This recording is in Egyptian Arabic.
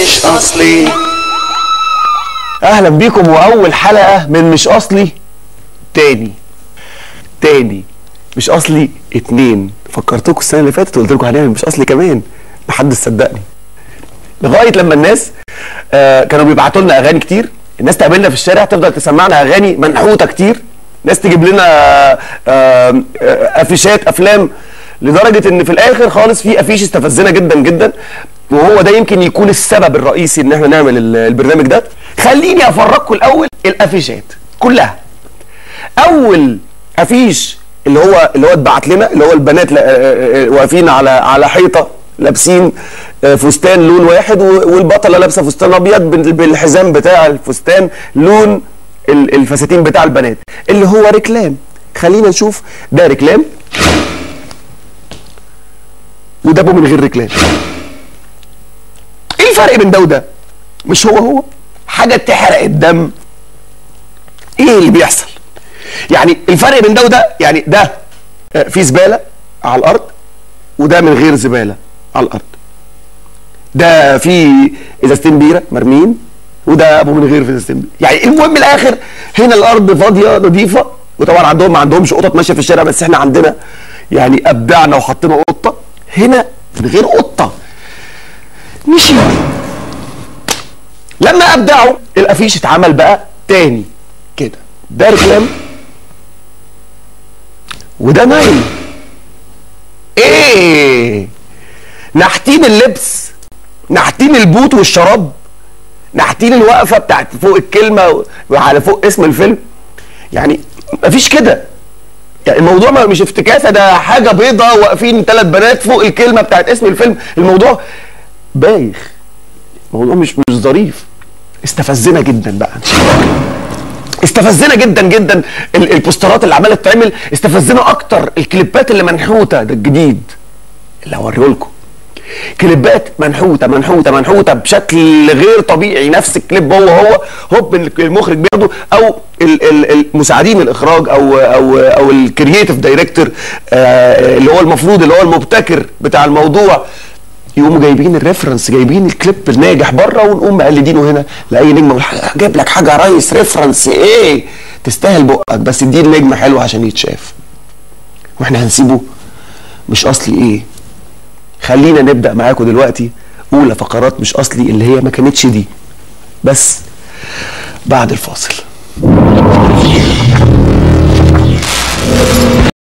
مش اصلي اهلا بيكم واول حلقه من مش اصلي تاني تاني مش اصلي اتنين فكرتكم السنه اللي فاتت وقلت لكم هنعمل مش اصلي كمان محدش صدقني لغايه لما الناس آه كانوا بيبعتوا لنا اغاني كتير الناس تقابلنا في الشارع تفضل تسمعنا اغاني منحوته كتير ناس تجيب لنا آه آه افيشات افلام لدرجه ان في الاخر خالص في افيش استفزنا جدا جدا وهو ده يمكن يكون السبب الرئيسي ان احنا نعمل ال- البرنامج ده خليني افرجكم الاول الافيشات كلها اول افيش اللي هو اللي هو اتبعت لنا اللي هو البنات لا- آه، آه، واقفين على على حيطه لابسين آه، فستان لون واحد و- والبطله لابسه فستان ابيض بال- بالحزام بتاع الفستان لون ال- الفساتين بتاع البنات اللي هو ركلام خلينا نشوف ده ركلام وده ابو من غير ركلام ايه الفرق بين ده وده مش هو هو حاجه تحرق الدم ايه اللي بيحصل يعني الفرق بين ده وده يعني ده آه، في زباله على الارض وده من غير زباله على الارض ده في ازازتين بيره مرميين وده ابو من غير في ازازتين بيره يعني المهم الاخر هنا الارض فاضيه نظيفه وطبعا عندهم ما عندهمش قطط ماشيه في الشارع بس احنا عندنا يعني ابدعنا وحطينا قطه هنا من غير قطه مشي لما ابدعوا الافيش اتعمل بقى تاني كده ده ركلام وده نايم ايه نحتين اللبس نحتين البوت والشراب نحتين الوقفه بتاعت فوق الكلمه وعلى فوق اسم الفيلم يعني مفيش كده يعني الموضوع ما- مش افتكاسه ده حاجه بيضه واقفين ثلاث بنات فوق الكلمه بتاعت اسم الفيلم الموضوع بايخ الموضوع مش مش ظريف استفزنا جدا بقى استفزنا جدا جدا ال- البوسترات اللي عماله تتعمل استفزنا اكتر الكليبات اللي منحوته ده الجديد اللي هوريه لكم كليبات منحوته منحوته منحوته بشكل غير طبيعي نفس الكليب هو هو هوب المخرج بياخده او ال- ال- المساعدين الاخراج او او او الكرييتيف دايركتور اللي هو المفروض اللي هو المبتكر بتاع الموضوع يقوموا جايبين الريفرنس جايبين الكليب الناجح بره ونقوم مقلدينه هنا لاي نجم أقول جايب لك حاجه يا ريس ريفرنس ايه تستاهل بقك بس دي النجم حلو عشان يتشاف واحنا هنسيبه مش اصلي ايه خلينا نبدا معاكم دلوقتي اولى فقرات مش اصلي اللي هي ما كانتش دي بس بعد الفاصل